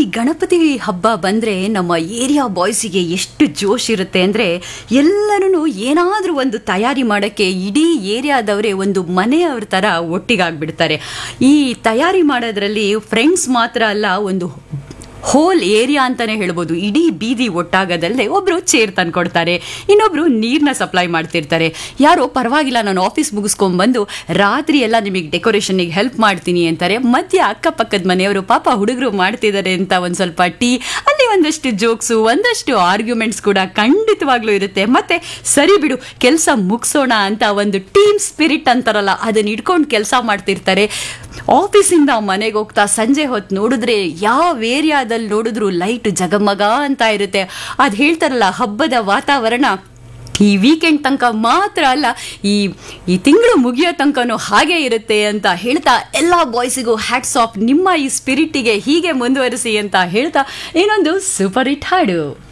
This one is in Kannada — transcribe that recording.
ಗಣಪತಿ ಹಬ್ಬ ಬಂದರೆ ನಮ್ಮ ಏರಿಯಾ ಬಾಯ್ಸಿಗೆ ಎಷ್ಟು ಜೋಶ್ ಇರುತ್ತೆ ಅಂದರೆ ಎಲ್ಲರೂ ಏನಾದರೂ ಒಂದು ತಯಾರಿ ಮಾಡೋಕ್ಕೆ ಇಡೀ ಏರಿಯಾದವರೇ ಒಂದು ಮನೆಯವ್ರ ಥರ ಒಟ್ಟಿಗಾಗ್ಬಿಡ್ತಾರೆ ಈ ತಯಾರಿ ಮಾಡೋದ್ರಲ್ಲಿ ಫ್ರೆಂಡ್ಸ್ ಮಾತ್ರ ಅಲ್ಲ ಒಂದು ಹೋಲ್ ಏರಿಯಾ ಅಂತಾನೆ ಹೇಳ್ಬೋದು ಇಡೀ ಬೀದಿ ಒಟ್ಟಾಗದಲ್ಲದೆ ಒಬ್ರು ಚೇರ್ ತಂದ್ಕೊಡ್ತಾರೆ ಇನ್ನೊಬ್ರು ನೀರ್ನ ಸಪ್ಲೈ ಮಾಡ್ತಿರ್ತಾರೆ ಯಾರೋ ಪರವಾಗಿಲ್ಲ ನಾನು ಆಫೀಸ್ ಮುಗಿಸ್ಕೊಂಡ್ಬಂದು ರಾತ್ರಿ ಎಲ್ಲ ನಿಮಗೆ ಡೆಕೋರೇಷನ್ಗೆ ಹೆಲ್ಪ್ ಮಾಡ್ತೀನಿ ಅಂತಾರೆ ಮಧ್ಯ ಅಕ್ಕಪಕ್ಕದ ಮನೆಯವರು ಪಾಪ ಹುಡುಗರು ಮಾಡ್ತಿದ್ದಾರೆ ಅಂತ ಒಂದು ಸ್ವಲ್ಪ ಟೀ ಅಲ್ಲಿ ಒಂದಷ್ಟು ಜೋಕ್ಸು ಒಂದಷ್ಟು ಆರ್ಗ್ಯುಮೆಂಟ್ಸ್ ಕೂಡ ಖಂಡಿತವಾಗ್ಲೂ ಇರುತ್ತೆ ಮತ್ತೆ ಸರಿ ಬಿಡು ಕೆಲಸ ಮುಗಿಸೋಣ ಅಂತ ಒಂದು ಟೀಮ್ ಸ್ಪಿರಿಟ್ ಅಂತಾರಲ್ಲ ಅದನ್ನ ಇಟ್ಕೊಂಡು ಕೆಲಸ ಮಾಡ್ತಿರ್ತಾರೆ ಆಫೀಸಿಂದ ಮನೆಗೆ ಹೋಗ್ತಾ ಸಂಜೆ ಹೊತ್ತು ನೋಡಿದ್ರೆ ಯಾವ ಏರಿಯಾದಲ್ಲಿ ನೋಡಿದ್ರು ಲೈಟ್ ಜಗಮಗ ಅಂತ ಇರುತ್ತೆ ಅದು ಹೇಳ್ತಾರಲ್ಲ ಹಬ್ಬದ ವಾತಾವರಣ ಈ ವೀಕೆಂಡ್ ತನಕ ಮಾತ್ರ ಅಲ್ಲ ಈ ಈ ತಿಂಗಳು ಮುಗಿಯೋ ತನಕನೂ ಹಾಗೆ ಇರುತ್ತೆ ಅಂತ ಹೇಳ್ತಾ ಎಲ್ಲ ಬಾಯ್ಸಿಗೂ ಹ್ಯಾಟ್ಸ್ ಆಫ್ ನಿಮ್ಮ ಈ ಸ್ಪಿರಿಟ್ಟಿಗೆ ಹೀಗೆ ಮುಂದುವರಿಸಿ ಅಂತ ಹೇಳ್ತಾ ಇನ್ನೊಂದು ಸೂಪರ್ ಹಿಟ್ ಹಾಡು